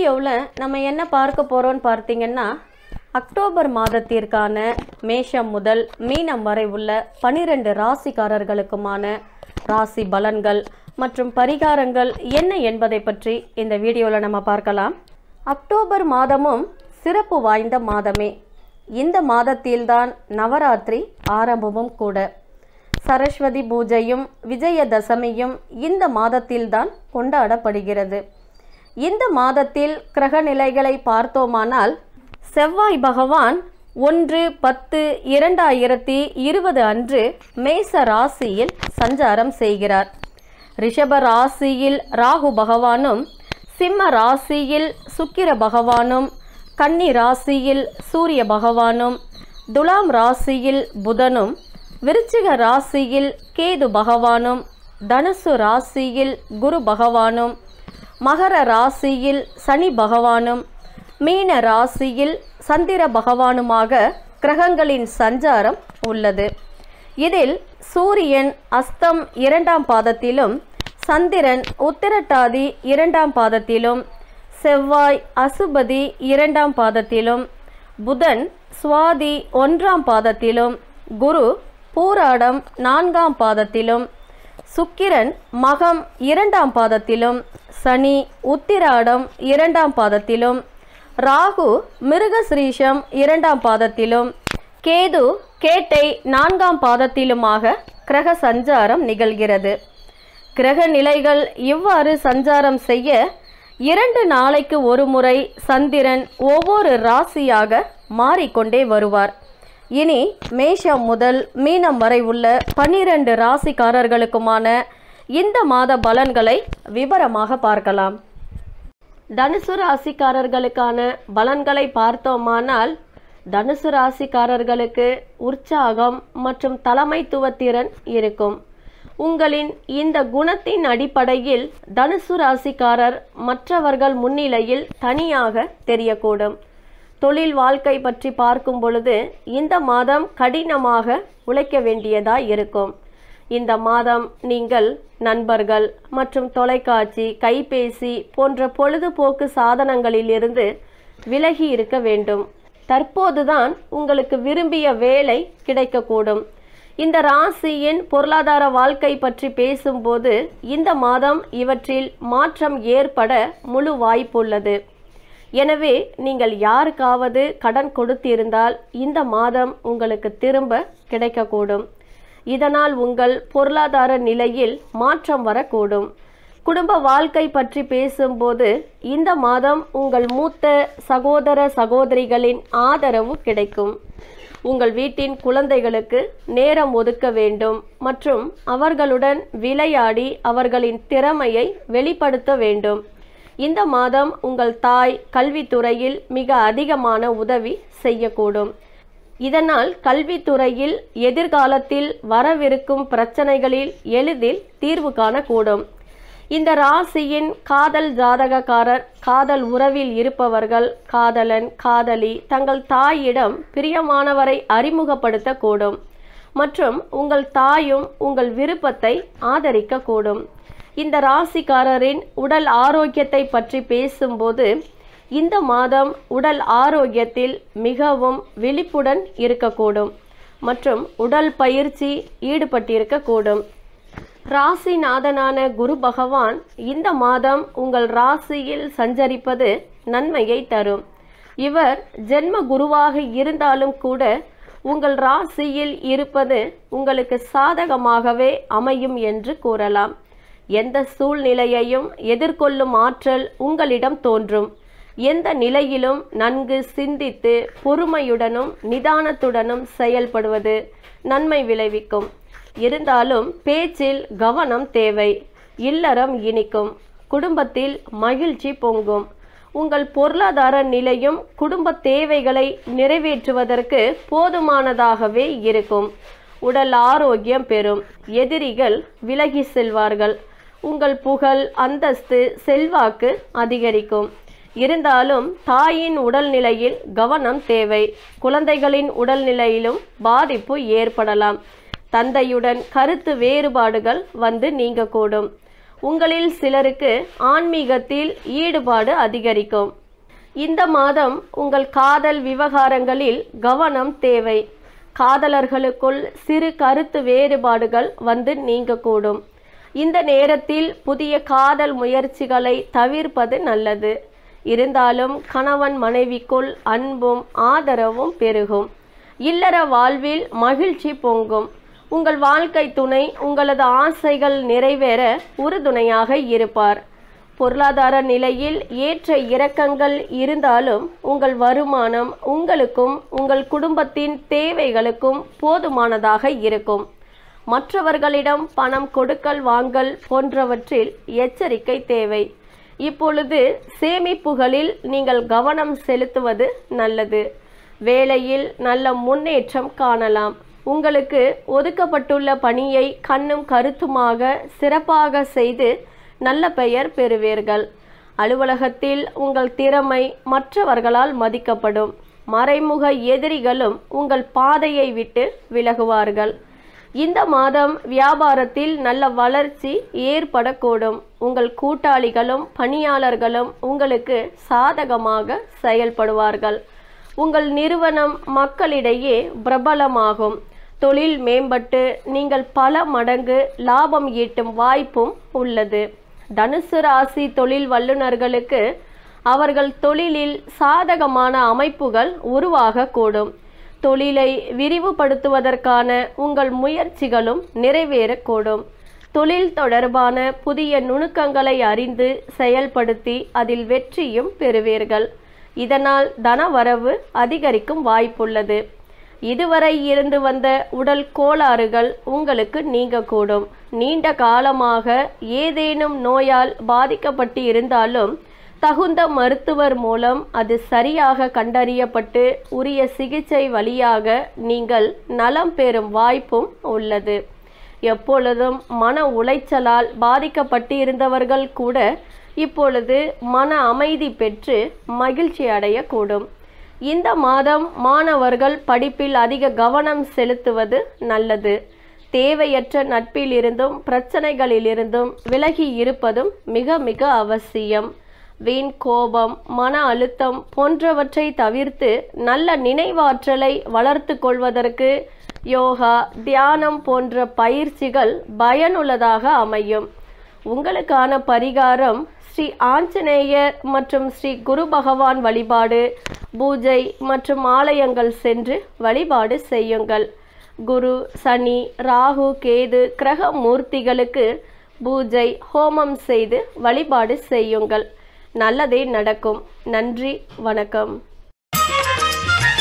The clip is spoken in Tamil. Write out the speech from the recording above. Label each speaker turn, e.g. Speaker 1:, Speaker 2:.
Speaker 1: வீடியோவில் நம்ம என்ன பார்க்க போகிறோம்னு பார்த்தீங்கன்னா அக்டோபர் மாதத்திற்கான மேஷம் முதல் மீனம் வரை உள்ள பனிரெண்டு ராசிக்காரர்களுக்குமான ராசி பலன்கள் மற்றும் பரிகாரங்கள் என்ன என்பதை பற்றி இந்த வீடியோவில் நம்ம பார்க்கலாம் அக்டோபர் மாதமும் சிறப்பு வாய்ந்த மாதமே இந்த மாதத்தில்தான் நவராத்திரி ஆரம்பமும் கூட சரஸ்வதி பூஜையும் விஜயதசமியும் இந்த மாதத்தில்தான் கொண்டாடப்படுகிறது இந்த மாதத்தில் கிரக நிலைகளை பார்த்தோமானால் செவ்வாய் பகவான் ஒன்று பத்து இரண்டாயிரத்தி இருபது அன்று மேச ராசியில் சஞ்சாரம் செய்கிறார் ரிஷப ராசியில் ராகு பகவானும் சிம்ம ராசியில் சுக்கிர பகவானும் கன்னி ராசியில் சூரிய பகவானும் துலாம் ராசியில் புதனும் விருச்சிக ராசியில் கேது பகவானும் தனுசு ராசியில் குரு பகவானும் மகர ராசியில் சனி பகவானும் மீன ராசியில் சந்திர பகவானுமாக கிரகங்களின் சஞ்சாரம் உள்ளது இதில் சூரியன் அஸ்தம் இரண்டாம் பாதத்திலும் சந்திரன் உத்திரட்டாதி இரண்டாம் பாதத்திலும் செவ்வாய் அசுபதி இரண்டாம் பாதத்திலும் புதன் சுவாதி ஒன்றாம் பாதத்திலும் குரு பூராடம் நான்காம் பாதத்திலும் சுக்கிரன் மகம் இரண்டாம் பாதத்திலும் சனி உத்திராடம் இரண்டாம் பாதத்திலும் ராகு மிருகஸ்ரீஷம் இரண்டாம் பாதத்திலும் கேது கேட்டை நான்காம் பாதத்திலுமாக கிரக சஞ்சாரம் நிகழ்கிறது கிரக நிலைகள் இவ்வாறு சஞ்சாரம் செய்ய இரண்டு நாளைக்கு ஒரு முறை சந்திரன் ஒவ்வொரு ராசியாக மாறிக்கொண்டே வருவார் இனி மேஷம் முதல் மீனம் வரை உள்ள பன்னிரண்டு ராசிக்காரர்களுக்குமான இந்த மாத பலன்களை விவரமாக பார்க்கலாம் தனுசு ராசிக்காரர்களுக்கான பலன்களை பார்த்தோமானால் தனுசு ராசிக்காரர்களுக்கு உற்சாகம் மற்றும் தலைமைத்துவ திறன் இருக்கும் உங்களின் இந்த குணத்தின் அடிப்படையில் தனுசு ராசிக்காரர் மற்றவர்கள் முன்னிலையில் தனியாக தெரியக்கூடும் தொழில் வாழ்க்கை பற்றி பார்க்கும் பொழுது இந்த மாதம் கடினமாக உழைக்க வேண்டியதாய் இருக்கும் இந்த மாதம் நீங்கள் நண்பர்கள் மற்றும் தொலைக்காட்சி கைபேசி போன்ற பொழுதுபோக்கு சாதனங்களிலிருந்து விலகி இருக்க வேண்டும் தற்போதுதான் உங்களுக்கு விரும்பிய வேலை கிடைக்கக்கூடும் இந்த ராசியின் பொருளாதார வாழ்க்கை பற்றி பேசும்போது இந்த மாதம் இவற்றில் மாற்றம் ஏற்பட முழு வாய்ப்புள்ளது எனவே நீங்கள் யாருக்காவது கடன் கொடுத்திருந்தால் இந்த மாதம் உங்களுக்கு திரும்ப கிடைக்கக்கூடும் இதனால் உங்கள் பொருளாதார நிலையில் மாற்றம் வரக்கூடும் குடும்ப வாழ்க்கை பற்றி பேசும்போது இந்த மாதம் உங்கள் மூத்த சகோதர சகோதரிகளின் ஆதரவு கிடைக்கும் உங்கள் வீட்டின் குழந்தைகளுக்கு நேரம் ஒதுக்க வேண்டும் மற்றும் அவர்களுடன் விளையாடி அவர்களின் திறமையை வெளிப்படுத்த வேண்டும் இந்த மாதம் உங்கள் தாய் கல்வித்துறையில் மிக அதிகமான உதவி செய்யக்கூடும் இதனால் கல்வித்துறையில் எதிர்காலத்தில் வரவிருக்கும் பிரச்சனைகளில் எளிதில் தீர்வு காணக்கூடும் இந்த ராசியின் காதல் ஜாதகக்காரர் காதல் உறவில் இருப்பவர்கள் காதலன் காதலி தங்கள் தாயிடம் பிரியமானவரை அறிமுகப்படுத்தக்கூடும் மற்றும் உங்கள் தாயும் உங்கள் விருப்பத்தை ஆதரிக்கக்கூடும் இந்த ராசிக்காரரின் உடல் ஆரோக்கியத்தை பற்றி பேசும்போது இந்த மாதம் உடல் ஆரோக்கியத்தில் மிகவும் விழிப்புடன் இருக்கக்கூடும் மற்றும் உடல் பயிற்சி ஈடுபட்டிருக்கக்கூடும் ராசிநாதனான குரு பகவான் இந்த மாதம் உங்கள் ராசியில் சஞ்சரிப்பது நன்மையை தரும் இவர் ஜென்ம குருவாக இருந்தாலும் கூட உங்கள் ராசியில் இருப்பது உங்களுக்கு சாதகமாகவே அமையும் என்று கூறலாம் எந்த சூழ்நிலையையும் எதிர்கொள்ளும் ஆற்றல் உங்களிடம் தோன்றும் எந்த நிலையிலும் நன்கு சிந்தித்து பொறுமையுடனும் நிதானத்துடனும் செயல்படுவது நன்மை விளைவிக்கும் இருந்தாலும் பேச்சில் கவனம் தேவை இல்லறம் இனிக்கும் குடும்பத்தில் மகிழ்ச்சி பொங்கும் உங்கள் பொருளாதார நிலையும் குடும்ப தேவைகளை நிறைவேற்றுவதற்கு போதுமானதாகவே இருக்கும் உடல் ஆரோக்கியம் பெறும் எதிரிகள் விலகி செல்வார்கள் உங்கள் புகழ் அந்தஸ்து செல்வாக்கு அதிகரிக்கும் இருந்தாலும் தாயின் உடல்நிலையில் கவனம் தேவை குழந்தைகளின் உடல்நிலையிலும் பாதிப்பு ஏற்படலாம் தந்தையுடன் கருத்து வேறுபாடுகள் வந்து நீங்கக்கூடும் உங்களில் சிலருக்கு ஆன்மீகத்தில் ஈடுபாடு அதிகரிக்கும் இந்த மாதம் உங்கள் காதல் விவகாரங்களில் கவனம் தேவை காதலர்களுக்குள் சிறு கருத்து வேறுபாடுகள் வந்து நீங்கக்கூடும் இந்த நேரத்தில் புதிய காதல் முயற்சிகளை தவிர்ப்பது நல்லது இருந்தாலும் கணவன் மனைவிக்குள் அன்பும் ஆதரவும் பெருகும் இல்லற வாழ்வில் மகிழ்ச்சி பொங்கும் உங்கள் வாழ்க்கை துணை உங்களது ஆசைகள் நிறைவேற உறுதுணையாக இருப்பார் பொருளாதார நிலையில் ஏற்ற இறக்கங்கள் இருந்தாலும் உங்கள் வருமானம் உங்களுக்கும் உங்கள் குடும்பத்தின் தேவைகளுக்கும் போதுமானதாக இருக்கும் மற்றவர்களிடம் பணம் கொடுக்கல் வாங்கல் போன்றவற்றில் எச்சரிக்கை தேவை இப்பொழுது சேமிப்புகளில் நீங்கள் கவனம் செலுத்துவது நல்லது வேலையில் நல்ல முன்னேற்றம் காணலாம் உங்களுக்கு ஒதுக்கப்பட்டுள்ள பணியை கண்ணும் கருத்துமாக சிறப்பாக செய்து நல்ல பெயர் பெறுவீர்கள் அலுவலகத்தில் உங்கள் திறமை மற்றவர்களால் மதிக்கப்படும் மறைமுக எதிரிகளும் உங்கள் பாதையை விட்டு விலகுவார்கள் இந்த மாதம் வியாபாரத்தில் நல்ல வளர்ச்சி ஏற்படக்கூடும் உங்கள் கூட்டாளிகளும் பணியாளர்களும் உங்களுக்கு சாதகமாக செயல்படுவார்கள் உங்கள் நிறுவனம் மக்களிடையே பிரபலமாகும் தொழில் மேம்பட்டு நீங்கள் பல மடங்கு லாபம் ஈட்டும் வாய்ப்பும் உள்ளது தனுசு ராசி தொழில் வல்லுநர்களுக்கு அவர்கள் தொழிலில் சாதகமான அமைப்புகள் உருவாகக்கூடும் தொழிலை விரிவுபடுத்துவதற்கான உங்கள் முயற்சிகளும் நிறைவேறக்கூடும் தொழில் தொடர்பான புதிய நுணுக்கங்களை அறிந்து செயல்படுத்தி அதில் வெற்றியும் பெறுவீர்கள் இதனால் தனவரவு அதிகரிக்கும் வாய்ப்புள்ளது இதுவரை இருந்து வந்த உடல் கோளாறுகள் உங்களுக்கு நீங்கக்கூடும் நீண்ட காலமாக ஏதேனும் நோயால் பாதிக்கப்பட்டு இருந்தாலும் தகுந்த மருத்துவர் மூலம் அது சரியாக கண்டறியப்பட்டு உரிய சிகிச்சை வழியாக நீங்கள் நலம் பெறும் வாய்ப்பும் உள்ளது எப்பொழுதும் மன உளைச்சலால் பாதிக்கப்பட்டு இருந்தவர்கள் கூட இப்பொழுது மன அமைதி பெற்று மகிழ்ச்சி அடையக்கூடும் இந்த மாதம் மாணவர்கள் படிப்பில் அதிக கவனம் செலுத்துவது நல்லது தேவையற்ற நட்பிலிருந்தும் பிரச்சனைகளிலிருந்தும் விலகி இருப்பதும் மிக மிக அவசியம் வீண் கோபம் மன அழுத்தம் போன்றவற்றை தவிர்த்து நல்ல நினைவாற்றலை வளர்த்து கொள்வதற்கு யோகா தியானம் போன்ற பயிற்சிகள் பயனுள்ளதாக அமையும் உங்களுக்கான பரிகாரம் ஸ்ரீ ஆஞ்சநேயர் மற்றும் ஸ்ரீ குரு பகவான் வழிபாடு பூஜை மற்றும் ஆலயங்கள் சென்று வழிபாடு செய்யுங்கள் குரு சனி ராகு கேது கிரக மூர்த்திகளுக்கு பூஜை ஹோமம் செய்து வழிபாடு செய்யுங்கள் நல்லதே நடக்கும் நன்றி வணக்கம்